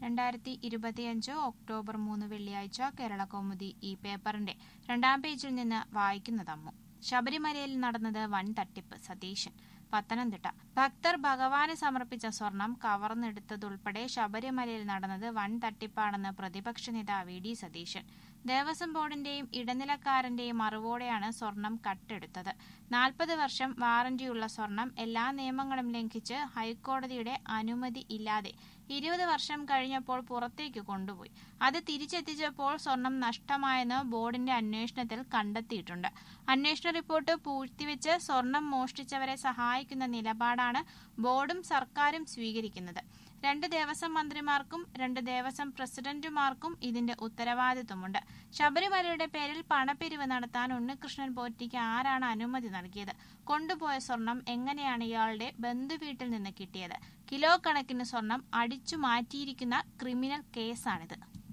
രണ്ടായിരത്തി ഇരുപത്തിയഞ്ച് ഒക്ടോബർ മൂന്ന് വെള്ളിയാഴ്ച കേരള കൗമുദി ഈ പേപ്പറിന്റെ രണ്ടാം പേജിൽ നിന്ന് വായിക്കുന്നത് അമ്മു ശബരിമലയിൽ നടന്നത് വൻ തട്ടിപ്പ് സതീശൻ പത്തനംതിട്ട ഭക്തർ ഭഗവാന് സമർപ്പിച്ച സ്വർണം കവർന്നെടുത്തതുൾപ്പെടെ ശബരിമലയിൽ നടന്നത് വൻ തട്ടിപ്പാണെന്ന് പ്രതിപക്ഷ നേതാവ് വി ഡി സതീശൻ ദേവസ്വം ബോർഡിന്റെയും ഇടനിലക്കാരന്റെയും അറിവോടെയാണ് സ്വർണം കട്ടെടുത്തത് നാൽപ്പത് വർഷം വാറന്റിയുള്ള സ്വർണം എല്ലാ നിയമങ്ങളും ലംഘിച്ച് ഹൈക്കോടതിയുടെ അനുമതി ഇല്ലാതെ ഇരുപത് വർഷം കഴിഞ്ഞപ്പോൾ പുറത്തേക്ക് കൊണ്ടുപോയി അത് തിരിച്ചെത്തിച്ചപ്പോൾ സ്വർണം നഷ്ടമായെന്ന് ബോർഡിന്റെ അന്വേഷണത്തിൽ കണ്ടെത്തിയിട്ടുണ്ട് അന്വേഷണ റിപ്പോർട്ട് പൂഴ്ത്തിവെച്ച് സ്വർണം മോഷ്ടിച്ചവരെ സഹായിക്കുന്ന നിലപാടാണ് ബോർഡും സർക്കാരും സ്വീകരിക്കുന്നത് രണ്ട് ദേവസ്വം മന്ത്രിമാർക്കും രണ്ട് ദേവസ്വം പ്രസിഡന്റുമാർക്കും ഇതിന്റെ ഉത്തരവാദിത്വമുണ്ട് ശബരിമലയുടെ പേരിൽ പണപ്പിരിവ് നടത്താൻ ഉണ്ണികൃഷ്ണൻ പോറ്റിക്ക് ആരാണ് അനുമതി നൽകിയത് കൊണ്ടുപോയ സ്വർണം എങ്ങനെയാണ് ഇയാളുടെ ബന്ധുവീട്ടിൽ നിന്ന് കിട്ടിയത് കിലോ കണക്കിന് സ്വർണം അടിച്ചു മാറ്റിയിരിക്കുന്ന ക്രിമിനൽ കേസാണിത്